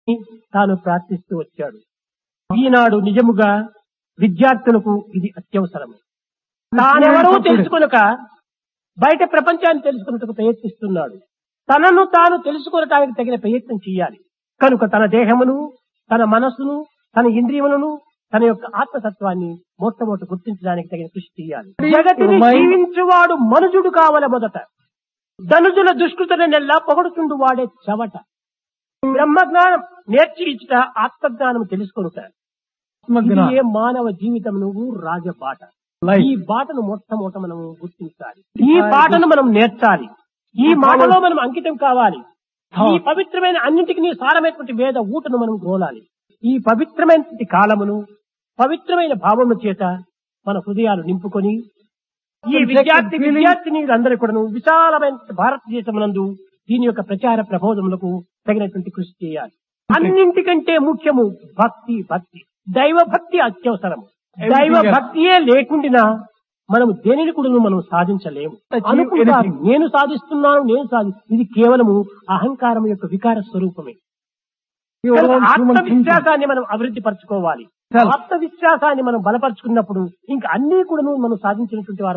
తాను ప్రార్థిస్తూ వచ్చాడు ఈనాడు నిజముగా విద్యార్థులకు ఇది అత్యవసరం తానెవరో తెలుసుకొనక బయట ప్రపంచాన్ని తెలుసుకున్నట్టుకు ప్రయత్నిస్తున్నాడు తనను తాను తెలుసుకొనటానికి తగిన ప్రయత్నం చేయాలి కనుక తన దేహమును తన మనస్సును తన ఇంద్రియములను తన యొక్క ఆత్మతత్వాన్ని మొట్టమొదటి గుర్తించడానికి తగిన కృషి చేయాలి జగతిని జీవించువాడు మనుజుడు కావల మొదట ధనుజుల దుష్కృతని నెల్లా పొగడుచుండు వాడే చెవట బ్రహ్మజ్ఞానం నేర్చి ఇచ్చుట ఆత్మజ్ఞానం తెలుసుకొనుట ఇది ఏ మానవ జీవితం నువ్వు రాజబాట ఈ బాటను మొట్టమొదట మనం గుర్తించాలి ఈ బాటను మనం నేర్చాలి ఈ మాటలో మనం అంకితం కావాలి ఈ పవిత్రమైన అన్నింటికి సారమైనటువంటి వేద ఊటను మనం గోలాలి ఈ పవిత్రమైనటువంటి కాలమును పవిత్రమైన భావము చేత మన హృదయాలు నింపుకొని ఈ విద్యార్థి విద్యార్థినీలందరూ కూడాను విశాలమైన భారతదేశమునందు దీని యొక్క ప్రచార ప్రబోధములకు తగినటువంటి కృషి చేయాలి అన్నింటికంటే ముఖ్యము భక్తి భక్తి దైవ భక్తి అత్యవసరము దైవ భక్తియే లేకుండా మనము దేనిని కూడా మనం సాధించలేము అనుకుంటారు నేను సాధిస్తున్నాను నేను సాధి ఇది కేవలము అహంకారం యొక్క వికార స్వరూపమే ఆత్మవిశ్వాసాన్ని మనం అభివృద్ధి పరచుకోవాలి ఆత్మవిశ్వాసాన్ని మనం బలపరుచుకున్నప్పుడు ఇంకా అన్ని కూడా మనం సాధించినటువంటి వారు